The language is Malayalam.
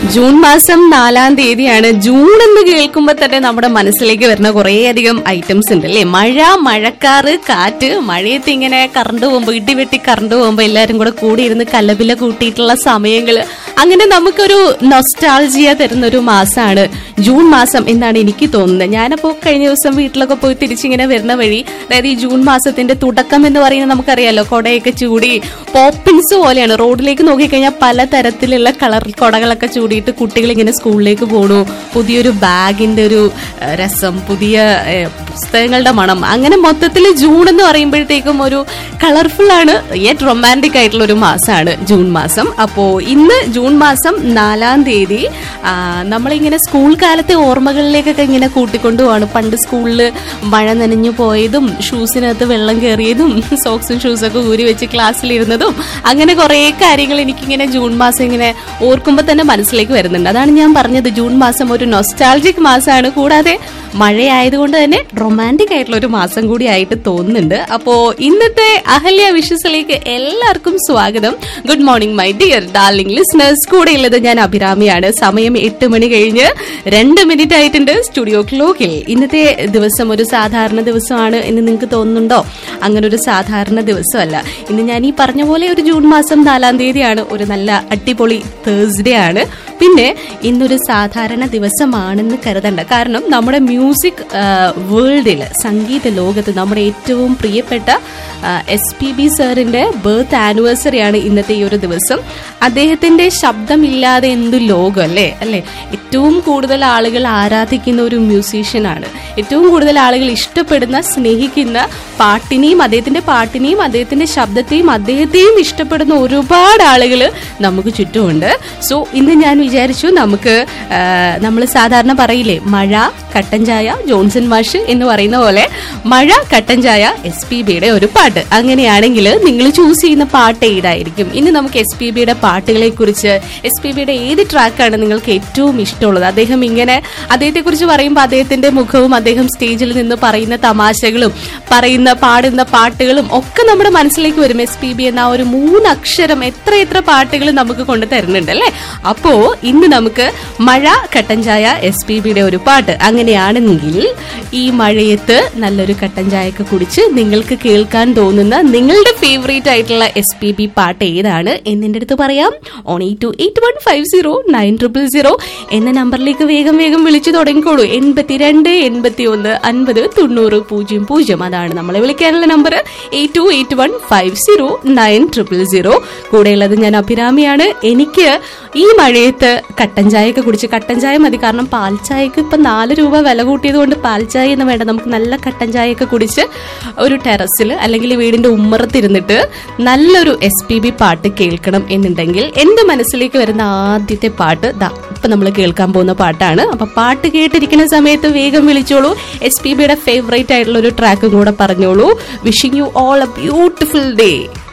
ജൂൺ മാസം നാലാം തീയതിയാണ് ജൂൺ എന്ന് കേൾക്കുമ്പോൾ തന്നെ നമ്മുടെ മനസ്സിലേക്ക് വരുന്ന കുറേയധികം ഐറ്റംസ് ഉണ്ട് അല്ലേ മഴ മഴക്കാറ് കാറ്റ് മഴയത്ത് ഇങ്ങനെ കറണ്ട് പോകുമ്പോൾ ഇടിവെട്ടി കറണ്ട് പോകുമ്പോൾ എല്ലാവരും കൂടെ കൂടിയിരുന്ന് കല്ലബില കൂട്ടിയിട്ടുള്ള സമയങ്ങൾ അങ്ങനെ നമുക്കൊരു നൊസ്റ്റാൾജിയ തരുന്ന ഒരു മാസമാണ് ജൂൺ മാസം എന്നാണ് എനിക്ക് തോന്നുന്നത് ഞാനപ്പോൾ കഴിഞ്ഞ ദിവസം വീട്ടിലൊക്കെ പോയി തിരിച്ചിങ്ങനെ വരുന്ന വഴി അതായത് ഈ ജൂൺ മാസത്തിന്റെ തുടക്കം എന്ന് പറയുന്നത് നമുക്കറിയാലോ കൊടയൊക്കെ ചൂടി പോപ്പിൻസ് പോലെയാണ് റോഡിലേക്ക് നോക്കിക്കഴിഞ്ഞാൽ പല തരത്തിലുള്ള കളർ കൊടകളൊക്കെ ചൂടിയിട്ട് കുട്ടികൾ ഇങ്ങനെ സ്കൂളിലേക്ക് പോണു പുതിയൊരു ബാഗിന്റെ ഒരു ഏഹ്, രസം പുതിയ ഏഹ്, പുസ്തകങ്ങളുടെ മണം അങ്ങനെ മൊത്തത്തിൽ ജൂൺ എന്ന് പറയുമ്പോഴത്തേക്കും ഒരു കളർഫുൾ ആണ് യെറ്റ് റൊമാൻറ്റിക് ആയിട്ടുള്ള ഒരു മാസമാണ് ജൂൺ മാസം അപ്പോ ഇന്ന് ജൂൺ മാസം നാലാം തീയതി ആ, നമ്മളിങ്ങനെ സ്കൂൾ കാലത്തെ ഓർമ്മകളിലേക്കൊക്കെ ഇങ്ങനെ കൂട്ടിക്കൊണ്ടുപോവാണ് പണ്ട് സ്കൂളിൽ മഴ നനഞ്ഞു പോയതും ഷൂസിനകത്ത് വെള്ളം കയറിയതും സോക്സും ഷൂസൊക്കെ ഊരി വെച്ച് ക്ലാസ്സിലിരുന്നതും അങ്ങനെ കുറേ കാര്യങ്ങൾ എനിക്കിങ്ങനെ ജൂൺ മാസം ഇങ്ങനെ ഓർക്കുമ്പോൾ തന്നെ മനസ്സിലേക്ക് വരുന്നുണ്ട് അതാണ് ഞാൻ പറഞ്ഞത് ജൂൺ മാസം ഒരു നൊസ്റ്റാൾജിക് മാസമാണ് കൂടാതെ മഴയായതുകൊണ്ട് തന്നെ റൊമാൻറ്റിക് ആയിട്ടുള്ള ഒരു മാസം കൂടി ആയിട്ട് തോന്നുന്നുണ്ട് അപ്പോ ഇന്നത്തെ അഹല്യ വിഷസിലേക്ക് എല്ലാവർക്കും സ്വാഗതം good morning my dear darling listeners കൂടെ ഉള്ളത് ഞാൻ അഭിരാമിയാണ് സമയം എട്ട് മണി കഴിഞ്ഞ് രണ്ട് മിനിറ്റ് ആയിട്ടുണ്ട് സ്റ്റുഡിയോ ക്ലോക്കിൽ ഇന്നത്തെ ദിവസം ഒരു സാധാരണ ദിവസമാണ് എന്ന് നിങ്ങൾക്ക് തോന്നുന്നുണ്ടോ അങ്ങനെ ഒരു സാധാരണ ദിവസമല്ല ഇന്ന് ഞാൻ ഈ പറഞ്ഞ പോലെ ഒരു ജൂൺ മാസം നാലാം തീയതിയാണ് ഒരു നല്ല അടിപൊളി തേഴ്സ്ഡേ ആണ് പിന്നെ ഇന്നൊരു സാധാരണ ദിവസമാണെന്ന് കരുതണ്ട കാരണം നമ്മുടെ മ്യൂസിക് വേൾഡിൽ സംഗീത ലോകത്ത് നമ്മുടെ ഏറ്റവും പ്രിയപ്പെട്ട എസ് പി ബി സാറിന്റെ ബർത്ത് ആനിവേഴ്സറി ആണ് ഇന്നത്തെ ഈ ഒരു ദിവസം അദ്ദേഹത്തിന്റെ ശബ്ദമില്ലാതെ എന്തു ലോകം അല്ലേ അല്ലേ ഏറ്റവും കൂടുതൽ ആളുകൾ ആരാധിക്കുന്ന ഒരു മ്യൂസീഷ്യനാണ് ഏറ്റവും കൂടുതൽ ആളുകൾ ഇഷ്ടപ്പെടുന്ന സ്നേഹിക്കുന്ന പാട്ടിനെയും അദ്ദേഹത്തിന്റെ പാട്ടിനെയും അദ്ദേഹത്തിന്റെ ശബ്ദത്തെയും അദ്ദേഹത്തെയും ഇഷ്ടപ്പെടുന്ന ഒരുപാട് ആളുകൾ നമുക്ക് ചുറ്റുമുണ്ട് സോ ഇന്ന് ഞാൻ വിചാരിച്ചു നമുക്ക് നമ്മൾ സാധാരണ പറയില്ലേ മഴ കട്ടൻ ചായ ജോൺസൺ മാഷ് എന്ന് പറയുന്ന പോലെ മഴ കട്ടൻ ചായ എസ് പി ബിയുടെ ഒരു പാട്ട് അങ്ങനെയാണെങ്കിൽ നിങ്ങൾ ചൂസ് ചെയ്യുന്ന പാട്ട് ഏതായിരിക്കും ഇനി നമുക്ക് എസ് പി ബിയുടെ പാട്ടുകളെ കുറിച്ച് എസ് പി ബിയുടെ ഏത് ട്രാക്കാണ് നിങ്ങൾക്ക് ഏറ്റവും ഇഷ്ടമുള്ളത് അദ്ദേഹം ഇങ്ങനെ അദ്ദേഹത്തെ കുറിച്ച് പറയുമ്പോൾ അദ്ദേഹത്തിന്റെ മുഖവും അദ്ദേഹം സ്റ്റേജിൽ നിന്ന് പറയുന്ന തമാശകളും പറയുന്ന പാടുന്ന പാട്ടുകളും ഒക്കെ നമ്മുടെ മനസ്സിലേക്ക് വരും എസ് പി ബി എന്ന ആ ഒരു മൂന്നക്ഷരം എത്ര എത്ര പാട്ടുകൾ നമുക്ക് കൊണ്ടു തരുന്നുണ്ട് അല്ലേ അപ്പോ ഇന്ന് നമുക്ക് മഴ കട്ടൻ ചായ എസ് പി ബിയുടെ ഒരു പാട്ട് അങ്ങനെയാണെങ്കിൽ ഈ മഴയത്ത് നല്ലൊരു കട്ടൻ ചായയൊക്കെ കുടിച്ച് നിങ്ങൾക്ക് കേൾക്കാൻ തോന്നുന്ന നിങ്ങളുടെ ഫേവറേറ്റ് ആയിട്ടുള്ള എസ് പി ബി പാട്ട് ഏതാണ് എന്നെ അടുത്ത് പറയാം on eight two eight one five zero nine triple zero എന്ന നമ്പറിലേക്ക് വേഗം വേഗം വിളിച്ചു തുടങ്ങിക്കോളൂ എൺപത്തിരണ്ട് എൺപത്തി ഒന്ന് അൻപത് തൊണ്ണൂറ് പൂജ്യം പൂജ്യം അതാണ് നമ്മളെ വിളിക്കാനുള്ള number eight two eight one five zero nine triple zero കൂടെയുള്ളത് ഞാൻ അഭിരാമിയാണ് എനിക്ക് ഈ മഴയത്ത് കട്ടൻ ചായയൊക്കെ കുടിച്ച് കട്ടൻ ചായ മതി കാരണം പാൽ ചായക്ക് ഇപ്പം നാല് രൂപ വില കൂട്ടിയത് കൊണ്ട് പാൽ ചായ എന്ന് വേണ്ട നമുക്ക് നല്ല കട്ടൻ ചായയൊക്കെ കുടിച്ച് ഒരു ടെറസിൽ അല്ലെങ്കിൽ വീടിന്റെ ഉമ്മറത്തിരുന്നിട്ട് നല്ലൊരു എസ് പി ബി പാട്ട് കേൾക്കണം എന്നുണ്ടെങ്കിൽ എന്റെ മനസ്സിലേക്ക് വരുന്ന ആദ്യത്തെ പാട്ട് ദാ ഇപ്പൊ നമ്മൾ കേൾക്കാൻ പോകുന്ന പാട്ടാണ് അപ്പൊ പാട്ട് കേട്ടിരിക്കുന്ന സമയത്ത് വേഗം വിളിച്ചോളൂ എസ് പി ബിയുടെ ഫേവറേറ്റ് ആയിട്ടുള്ള ഒരു ട്രാക്കും കൂടെ പറഞ്ഞോളൂ wishing you all a beautiful day